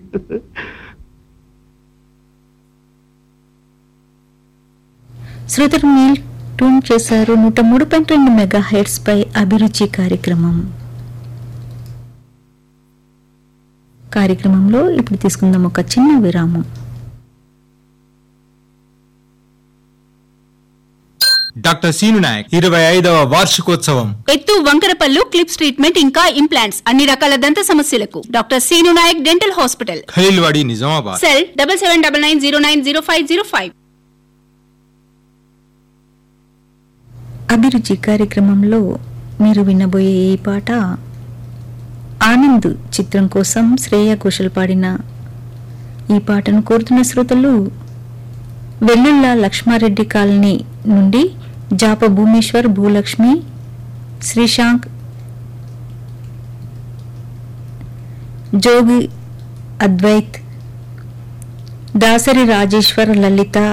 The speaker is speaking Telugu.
శ్రోతలు మీల్ ట్యూన్ చేశారు నూట మూడు పాయింట్ రెండు మెగా హెడ్స్ పై అభిరుచి కార్యక్రమం కార్యక్రమంలో ఇప్పుడు తీసుకుందాం ఒక చిన్న విరామం డాక్టర్ సీను నాయక్ ఇరవై ఐదవ వార్షికోత్సవం ఎత్తు వంకరపల్లు క్లిప్స్ ట్రీట్మెంట్ ఇంకా ఇంప్లాంట్స్ అన్ని రకాల దంత సమస్యలకు doctor Seenu Nayak dental hospital Khaleelwadi Nizamabad cell double seven double nine zero nine zero five zero five అభిరుచి కార్యక్రమంలో మీరు వినబోయే ఈ పాట ఆనంద్ చిత్రం కోసం శ్రేయ ఘోషల్ పాడిన ఈ పాటను కోరుతున్న శ్రోతలు వెల్లుల్ల లక్ష్మారెడ్డి కాలనీ నుండి జాప భూమేశ్వర్ భూలక్ష్మి శ్రీశాంక్ జోగి అద్వైత్ దాసరి రాజేశ్వర్ లలిత